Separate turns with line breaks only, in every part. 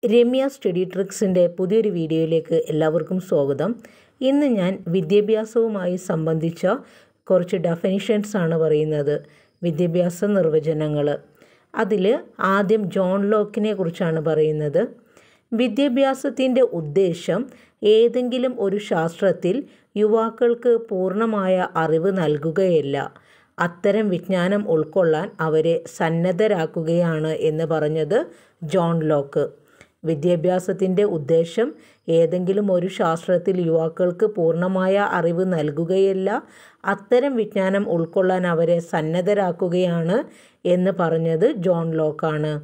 Ramya study ട്രിക്സിൻ്റെ പുതിയൊരു വീഡിയോയിലേക്ക് എല്ലാവർക്കും സ്വാഗതം ഇന്ന് ഞാൻ വിദ്യാഭ്യാസവുമായി സംബന്ധിച്ച കുറച്ച് ഡെഫിനിഷൻസ് ആണ് പറയുന്നത് വിദ്യാഭ്യാസ നിർവചനങ്ങൾ അതിൽ ആദ്യം ജോൺ ലോക്കിനെ കുറിച്ചാണ് പറയുന്നത് വിദ്യാഭ്യാസത്തിൻ്റെ ഉദ്ദേശം ഏതെങ്കിലും ഒരു ശാസ്ത്രത്തിൽ യുവാക്കൾക്ക് പൂർണ്ണമായ അറിവ് നൽകുകയല്ല അത്തരം വിജ്ഞാനം ഉൾക്കൊള്ളാൻ അവരെ സന്നദ്ധരാക്കുകയാണ് എന്ന് പറഞ്ഞത് ജോൺ ലോക്ക് വിദ്യാഭ്യാസത്തിൻ്റെ ഉദ്ദേശം ഏതെങ്കിലും ഒരു ശാസ്ത്രത്തിൽ യുവാക്കൾക്ക് പൂർണ്ണമായ അറിവ് നൽകുകയല്ല അത്തരം വിജ്ഞാനം ഉൾക്കൊള്ളാൻ അവരെ സന്നദ്ധരാക്കുകയാണ് എന്ന് പറഞ്ഞത് ജോൺ ലോക്കാണ്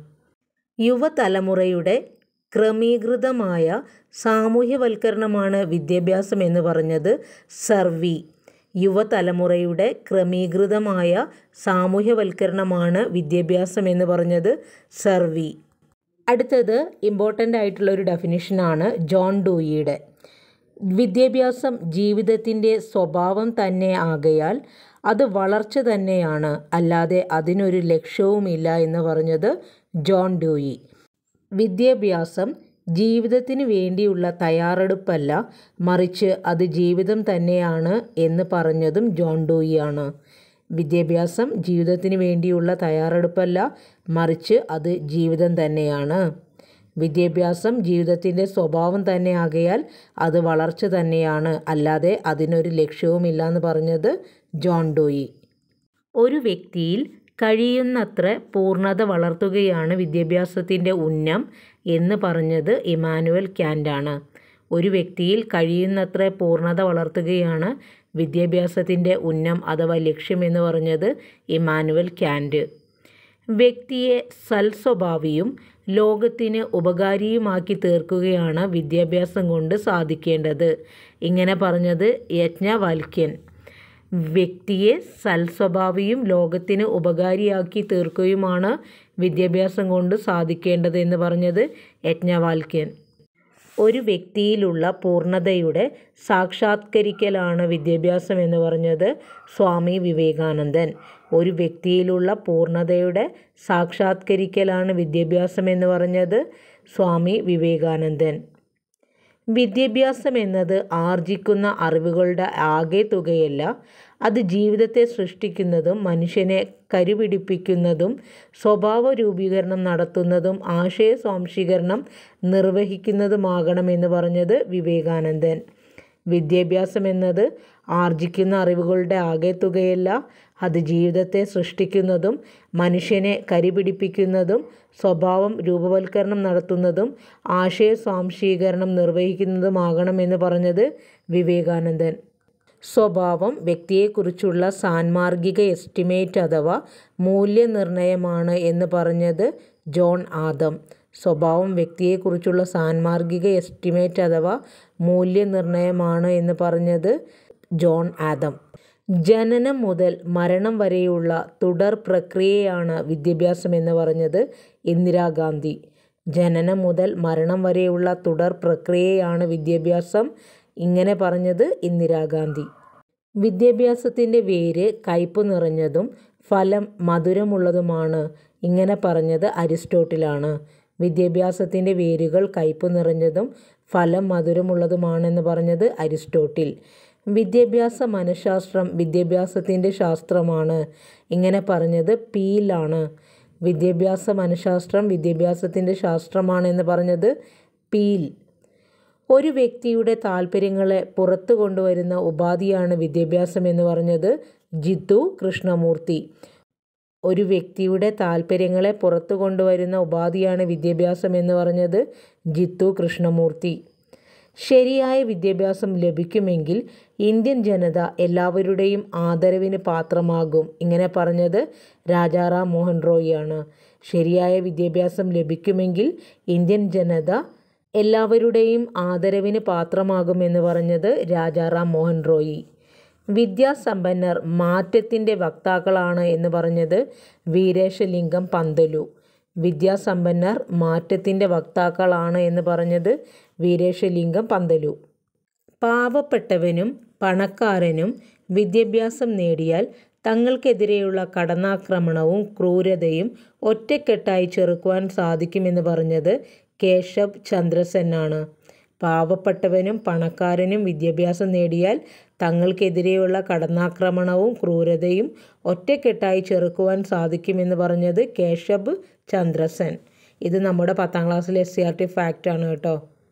യുവതലമുറയുടെ ക്രമീകൃതമായ സാമൂഹ്യവൽക്കരണമാണ് വിദ്യാഭ്യാസം എന്ന് പറഞ്ഞത് സർവി യുവതലമുറയുടെ ക്രമീകൃതമായ സാമൂഹ്യവൽക്കരണമാണ് വിദ്യാഭ്യാസം എന്ന് പറഞ്ഞത് സർവി അടുത്തത് ഇമ്പോർട്ടൻ്റ് ആയിട്ടുള്ള ഒരു ഡെഫിനിഷനാണ് ജോൺ ഡൂയിയുടെ വിദ്യാഭ്യാസം ജീവിതത്തിൻ്റെ സ്വഭാവം തന്നെ ആകയാൽ അത് വളർച്ച തന്നെയാണ് അല്ലാതെ അതിനൊരു ലക്ഷ്യവുമില്ല എന്ന് പറഞ്ഞത് ജോൺ ഡൂയി വിദ്യാഭ്യാസം ജീവിതത്തിന് വേണ്ടിയുള്ള തയ്യാറെടുപ്പല്ല മറിച്ച് അത് ജീവിതം തന്നെയാണ് എന്ന് പറഞ്ഞതും ജോൺ ഡൂയിയാണ് വിദ്യാഭ്യാസം ജീവിതത്തിന് വേണ്ടിയുള്ള തയ്യാറെടുപ്പല്ല മറിച്ച് അത് ജീവിതം തന്നെയാണ് വിദ്യാഭ്യാസം ജീവിതത്തിൻ്റെ സ്വഭാവം തന്നെ ആകയാൽ അത് വളർച്ച തന്നെയാണ് അല്ലാതെ അതിനൊരു ലക്ഷ്യവുമില്ല എന്ന് പറഞ്ഞത് ജോൺ ഡോയി ഒരു വ്യക്തിയിൽ കഴിയുന്നത്ര പൂർണ്ണത വളർത്തുകയാണ് വിദ്യാഭ്യാസത്തിൻ്റെ ഉന്നം എന്ന് പറഞ്ഞത് ഇമാനുവൽ ക്യാൻ്റാണ് ഒരു വ്യക്തിയിൽ കഴിയുന്നത്ര പൂർണ്ണത വളർത്തുകയാണ് വിദ്യാഭ്യാസത്തിൻ്റെ ഉന്നം അഥവാ ലക്ഷ്യം എന്ന് പറഞ്ഞത് ഇമാനുവൽ ക്യാൻഡ് വ്യക്തിയെ സൽസ്വഭാവിയും ലോകത്തിന് ഉപകാരിയുമാക്കി തീർക്കുകയാണ് വിദ്യാഭ്യാസം കൊണ്ട് സാധിക്കേണ്ടത് ഇങ്ങനെ പറഞ്ഞത് യജ്ഞവാൽക്യൻ വ്യക്തിയെ സൽസ്വഭാവിയും ലോകത്തിന് ഉപകാരിയാക്കി തീർക്കുകയുമാണ് വിദ്യാഭ്യാസം കൊണ്ട് സാധിക്കേണ്ടത് എന്ന് പറഞ്ഞത് യജ്ഞവാൽക്യൻ ഒരു വ്യക്തിയിലുള്ള പൂർണ്ണതയുടെ സാക്ഷാത്കരിക്കലാണ് വിദ്യാഭ്യാസം എന്ന് പറഞ്ഞത് സ്വാമി വിവേകാനന്ദൻ ഒരു വ്യക്തിയിലുള്ള പൂർണ്ണതയുടെ സാക്ഷാത്കരിക്കലാണ് വിദ്യാഭ്യാസം എന്ന് പറഞ്ഞത് സ്വാമി വിവേകാനന്ദൻ വിദ്യാഭ്യാസം എന്നത് ആർജിക്കുന്ന അറിവുകളുടെ ആകെ തുകയല്ല അത് ജീവിതത്തെ സൃഷ്ടിക്കുന്നതും മനുഷ്യനെ കരുപിടിപ്പിക്കുന്നതും സ്വഭാവ രൂപീകരണം നടത്തുന്നതും ആശയ സ്വാംശീകരണം നിർവഹിക്കുന്നതുമാകണമെന്ന് പറഞ്ഞത് വിവേകാനന്ദൻ വിദ്യാഭ്യാസം എന്നത് ആർജിക്കുന്ന അറിവുകളുടെ ആകെ തുകയല്ല അത് ജീവിതത്തെ സൃഷ്ടിക്കുന്നതും മനുഷ്യനെ കരിപിടിപ്പിക്കുന്നതും സ്വഭാവം രൂപവൽക്കരണം നടത്തുന്നതും ആശയ സ്വാംശീകരണം നിർവഹിക്കുന്നതുമാകണമെന്ന് പറഞ്ഞത് വിവേകാനന്ദൻ സ്വഭാവം വ്യക്തിയെക്കുറിച്ചുള്ള സാൻമാർഗിക എസ്റ്റിമേറ്റ് അഥവാ മൂല്യനിർണ്ണയമാണ് എന്ന് പറഞ്ഞത് ജോൺ ആദം സ്വഭാവം വ്യക്തിയെക്കുറിച്ചുള്ള സാൻമാർഗിക എസ്റ്റിമേറ്റ് അഥവാ മൂല്യനിർണ്ണയമാണ് എന്ന് പറഞ്ഞത് ജോൺ ആദം ജനനം മുതൽ മരണം വരെയുള്ള തുടർ പ്രക്രിയയാണ് വിദ്യാഭ്യാസം എന്ന് പറഞ്ഞത് ഇന്ദിരാഗാന്ധി ജനനം മുതൽ മരണം വരെയുള്ള തുടർ പ്രക്രിയയാണ് വിദ്യാഭ്യാസം ഇങ്ങനെ പറഞ്ഞത് ഇന്ദിരാഗാന്ധി വിദ്യാഭ്യാസത്തിൻ്റെ വേര് കയ്പ് നിറഞ്ഞതും ഫലം മധുരമുള്ളതുമാണ് ഇങ്ങനെ പറഞ്ഞത് അരിസ്റ്റോട്ടിലാണ് വിദ്യാഭ്യാസത്തിൻ്റെ വേരുകൾ കയ്പ് നിറഞ്ഞതും ഫലം മധുരമുള്ളതുമാണെന്ന് പറഞ്ഞത് അരിസ്റ്റോട്ടിൽ വിദ്യാഭ്യാസ മനഃശാസ്ത്രം വിദ്യാഭ്യാസത്തിൻ്റെ ശാസ്ത്രമാണ് ഇങ്ങനെ പറഞ്ഞത് പീലാണ് വിദ്യാഭ്യാസ മനഃശാസ്ത്രം വിദ്യാഭ്യാസത്തിൻ്റെ ശാസ്ത്രമാണെന്ന് പറഞ്ഞത് പീൽ ഒരു വ്യക്തിയുടെ താല്പര്യങ്ങളെ പുറത്തു കൊണ്ടുവരുന്ന ഉപാധിയാണ് വിദ്യാഭ്യാസം എന്ന് പറഞ്ഞത് ജിത്തു കൃഷ്ണമൂർത്തി ഒരു വ്യക്തിയുടെ താല്പര്യങ്ങളെ പുറത്തു കൊണ്ടുവരുന്ന ഉപാധിയാണ് വിദ്യാഭ്യാസം എന്ന് പറഞ്ഞത് ജിത്തു കൃഷ്ണമൂർത്തി ശരിയായ വിദ്യാഭ്യാസം ലഭിക്കുമെങ്കിൽ ഇന്ത്യൻ ജനത എല്ലാവരുടെയും ആദരവിന് പാത്രമാകും ഇങ്ങനെ പറഞ്ഞത് രാജാറാം മോഹൻ റോയിയാണ് ശരിയായ വിദ്യാഭ്യാസം ലഭിക്കുമെങ്കിൽ ഇന്ത്യൻ ജനത എല്ലാവരുടെയും ആദരവിന് പാത്രമാകുമെന്ന് പറഞ്ഞത് രാജാറാം മോഹൻ റോയി വിദ്യാസമ്പന്നർ മാറ്റത്തിൻ്റെ വക്താക്കളാണ് എന്ന് പറഞ്ഞത് വീരേശലിംഗം പന്തലു വിദ്യാസമ്പന്നർ മാറ്റത്തിൻ്റെ വക്താക്കളാണ് എന്ന് പറഞ്ഞത് വീരേശലിംഗം പന്തലു പാവപ്പെട്ടവനും പണക്കാരനും വിദ്യാഭ്യാസം നേടിയാൽ തങ്ങൾക്കെതിരെയുള്ള കടന്നാക്രമണവും ക്രൂരതയും ഒറ്റക്കെട്ടായി ചെറുക്കുവാൻ സാധിക്കുമെന്ന് പറഞ്ഞത് കേശവ് ചന്ദ്രസെന്നാണ് പാവപ്പെട്ടവനും പണക്കാരനും വിദ്യാഭ്യാസം നേടിയാൽ തങ്ങൾക്കെതിരെയുള്ള കടന്നാക്രമണവും ക്രൂരതയും ഒറ്റക്കെട്ടായി ചെറുക്കുവാൻ സാധിക്കുമെന്ന് പറഞ്ഞത് കേശബ് ചന്ദ്രസൻ ഇത് നമ്മുടെ പത്താം ക്ലാസ്സിലെ എസ് സി ആർ ടി ഫാക്റ്റാണ് കേട്ടോ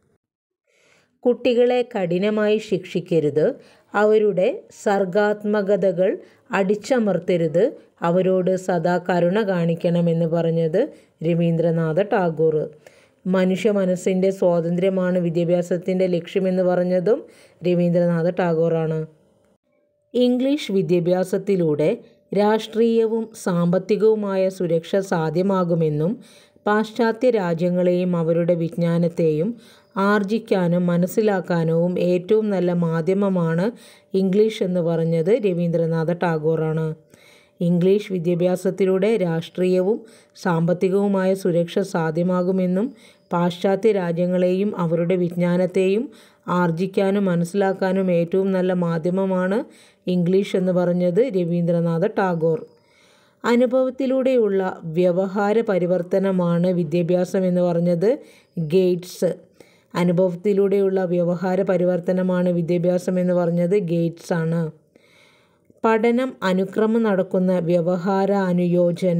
കുട്ടികളെ കഠിനമായി ശിക്ഷിക്കരുത് അവരുടെ സർഗാത്മകതകൾ അടിച്ചമർത്തരുത് അവരോട് സദാ കരുണ കാണിക്കണമെന്ന് പറഞ്ഞത് രവീന്ദ്രനാഥ ടാഗോർ മനുഷ്യ മനസ്സിൻ്റെ സ്വാതന്ത്ര്യമാണ് വിദ്യാഭ്യാസത്തിൻ്റെ ലക്ഷ്യമെന്ന് പറഞ്ഞതും രവീന്ദ്രനാഥ ടാഗോറാണ് ഇംഗ്ലീഷ് വിദ്യാഭ്യാസത്തിലൂടെ രാഷ്ട്രീയവും സാമ്പത്തികവുമായ സുരക്ഷ സാധ്യമാകുമെന്നും പാശ്ചാത്യ രാജ്യങ്ങളെയും അവരുടെ വിജ്ഞാനത്തെയും ആർജിക്കാനും മനസ്സിലാക്കാനും ഏറ്റവും നല്ല മാധ്യമമാണ് ഇംഗ്ലീഷ് എന്ന് പറഞ്ഞത് രവീന്ദ്രനാഥ ടാഗോറാണ് ഇംഗ്ലീഷ് വിദ്യാഭ്യാസത്തിലൂടെ രാഷ്ട്രീയവും സാമ്പത്തികവുമായ സുരക്ഷ സാധ്യമാകുമെന്നും പാശ്ചാത്യ രാജ്യങ്ങളെയും അവരുടെ വിജ്ഞാനത്തെയും ആർജിക്കാനും മനസ്സിലാക്കാനും ഏറ്റവും നല്ല മാധ്യമമാണ് ഇംഗ്ലീഷ് എന്ന് പറഞ്ഞത് രവീന്ദ്രനാഥ ടാഗോർ അനുഭവത്തിലൂടെയുള്ള വ്യവഹാര പരിവർത്തനമാണ് വിദ്യാഭ്യാസം എന്ന് പറഞ്ഞത് ഗേറ്റ്സ് അനുഭവത്തിലൂടെയുള്ള വ്യവഹാര പരിവർത്തനമാണ് വിദ്യാഭ്യാസം എന്ന് പറഞ്ഞത് ഗേറ്റ്സ് ആണ് പഠനം അനുക്രമം നടക്കുന്ന വ്യവഹാര അനുയോജന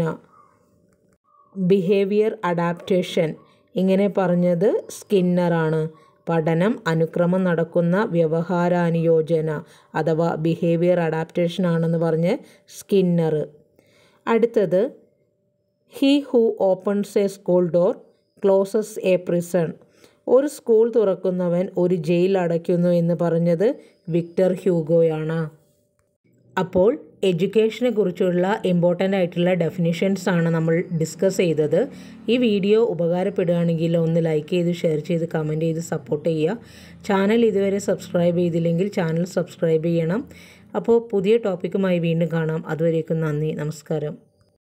ബിഹേവിയർ അഡാപ്റ്റേഷൻ ഇങ്ങനെ പറഞ്ഞത് സ്കിന്നറാണ് പഠനം അനുക്രമം നടക്കുന്ന വ്യവഹാരാനുയോജന അഥവാ ബിഹേവിയർ അഡാപ്റ്റേഷൻ ആണെന്ന് പറഞ്ഞ് സ്കിന്നർ അടുത്തത് he who opens a school door closes a prison ഒരു സ്കൂൾ തുറക്കുന്നവൻ ഒരു ജയിൽ അടയ്ക്കുന്നു എന്ന് പറഞ്ഞത് വിക്ടർ ഹ്യൂഗോയാണ് അപ്പോൾ എഡ്യൂക്കേഷനെ കുറിച്ചുള്ള ഇമ്പോർട്ടൻ്റ് ആയിട്ടുള്ള ഡെഫിനിഷൻസ് ആണ് നമ്മൾ ഡിസ്കസ് ചെയ്തത് ഈ വീഡിയോ ഉപകാരപ്പെടുകയാണെങ്കിൽ ഒന്ന് ലൈക്ക് ചെയ്ത് ഷെയർ ചെയ്ത് കമൻറ്റ് ചെയ്ത് സപ്പോർട്ട് ചെയ്യുക ചാനൽ ഇതുവരെ സബ്സ്ക്രൈബ് ചെയ്തില്ലെങ്കിൽ ചാനൽ സബ്സ്ക്രൈബ് ചെയ്യണം അപ്പോൾ പുതിയ ടോപ്പിക്കുമായി വീണ്ടും കാണാം അതുവരേക്കും നന്ദി നമസ്കാരം